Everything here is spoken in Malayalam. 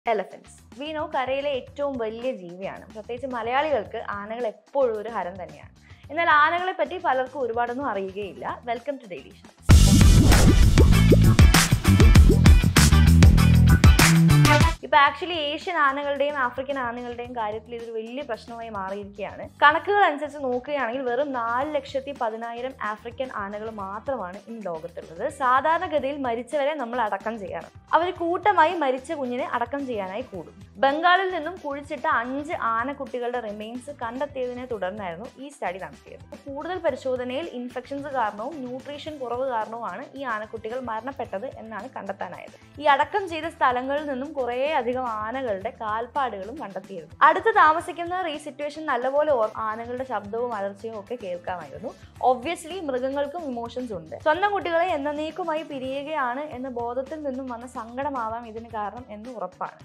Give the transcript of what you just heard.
എലഫൻസ് വീണോ കരയിലെ ഏറ്റവും വലിയ ജീവിയാണ് പ്രത്യേകിച്ച് മലയാളികൾക്ക് ആനകൾ എപ്പോഴും ഒരു ഹരം തന്നെയാണ് എന്നാൽ ആനകളെ പറ്റി പലർക്കും ഒരുപാടൊന്നും അറിയുകയില്ല വെൽക്കം ടു ഡെയിലി ഇപ്പൊ ആക്ച്വലി ഏഷ്യൻ ആനകളുടെയും ആഫ്രിക്കൻ ആനകളുടെയും കാര്യത്തിൽ ഇതൊരു വലിയ പ്രശ്നമായി മാറിയിരിക്കുകയാണ് കണക്കുകൾ അനുസരിച്ച് നോക്കുകയാണെങ്കിൽ വെറും നാല് ലക്ഷത്തി പതിനായിരം ആഫ്രിക്കൻ ആനകൾ മാത്രമാണ് ഇന്ന് ലോകത്തുള്ളത് സാധാരണഗതിയിൽ മരിച്ചവരെ നമ്മൾ അടക്കം ചെയ്യണം അവർ കൂട്ടമായി മരിച്ച കുഞ്ഞിനെ അടക്കം ചെയ്യാനായി കൂടും ബംഗാളിൽ നിന്നും കുഴിച്ചിട്ട അഞ്ച് ആനക്കുട്ടികളുടെ റിമെയിൻസ് കണ്ടെത്തിയതിനെ തുടർന്നായിരുന്നു ഈ സ്റ്റഡി നടത്തിയത് കൂടുതൽ പരിശോധനയിൽ ഇൻഫെക്ഷൻസ് കാരണവും ന്യൂട്രീഷൻ കുറവ് കാരണവുമാണ് ഈ ആനക്കുട്ടികൾ മരണപ്പെട്ടത് എന്നാണ് കണ്ടെത്താനായത് ഈ അടക്കം ചെയ്ത സ്ഥലങ്ങളിൽ നിന്നും കുറേ അധികം ആനകളുടെ കാൽപ്പാടുകളും കണ്ടെത്തിയിരുന്നു അടുത്ത് താമസിക്കുന്നവർ ഈ സിറ്റുവേഷൻ നല്ലപോലെ ഓർ ആനകളുടെ ശബ്ദവും അലർച്ചയും ഒക്കെ കേൾക്കാമായിരുന്നു ഒബ്വിയസ്ലി മൃഗങ്ങൾക്കും ഇമോഷൻസ് ഉണ്ട് സ്വന്തം കുട്ടികളെ എന്നേക്കുമായി പിരിയുകയാണ് എന്ന ബോധത്തിൽ നിന്നും വന്ന സങ്കടമാവാം ഇതിന് കാരണം എന്ന് ഉറപ്പാണ്